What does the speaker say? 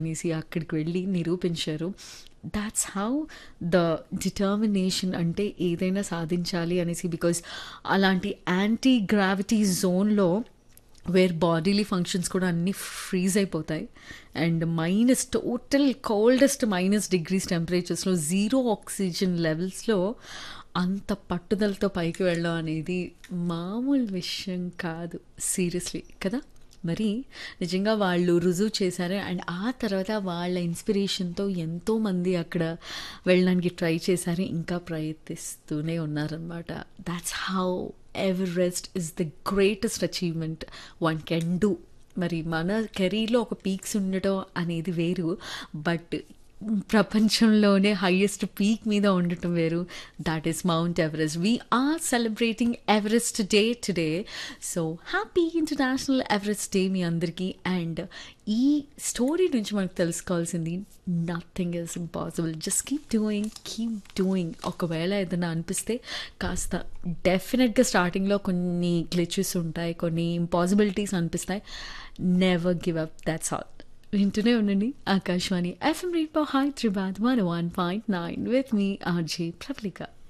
అనేసి అక్కడికి వెళ్ళి నిరూపించారు దాట్స్ హౌ ద డిటర్మినేషన్ అంటే ఏదైనా సాధించాలి అనేసి బికాజ్ అలాంటి యాంటీ గ్రావిటీ జోన్లో వేర్ బాడీలీ ఫంక్షన్స్ కూడా అన్నీ ఫ్రీజ్ అయిపోతాయి and minus total coldest minus degrees టెంపరేచర్స్లో జీరో ఆక్సిజన్ లెవెల్స్లో అంత పట్టుదలతో పైకి వెళ్ళడం అనేది మామూలు విషయం కాదు సీరియస్లీ కదా మరి నిజంగా వాళ్ళు రుజువు చేశారు అండ్ ఆ తర్వాత వాళ్ళ ఇన్స్పిరేషన్తో ఎంతోమంది అక్కడ వెళ్ళడానికి ట్రై చేశారు ఇంకా ప్రయత్నిస్తూనే ఉన్నారనమాట that's how Everest is the greatest achievement one can do మరి మన కెరీర్లో ఒక పీక్స్ ఉండటం అనేది వేరు బట్ ప్రపంచంలోనే హైయెస్ట్ పీక్ మీద ఉండటం వేరు that is Mount Everest we are celebrating Everest day today so happy international Everest day మీ అందరికీ అండ్ ఈ స్టోరీ నుంచి మనకు తెలుసుకోవాల్సింది nothing is impossible just keep doing keep doing ఒకవేళ ఏదైనా అనిపిస్తే కాస్త డెఫినెట్గా స్టార్టింగ్లో కొన్ని గ్లిచెస్ ఉంటాయి కొన్ని ఇంపాసిబిలిటీస్ అనిపిస్తాయి never give up that's all వింటూనే ఉండండి ఆకాశవాణి ఎఫ్ఎం రేట్ Hyderabad one one point nine with మీ ఆర్జే ప్రఫ్లికా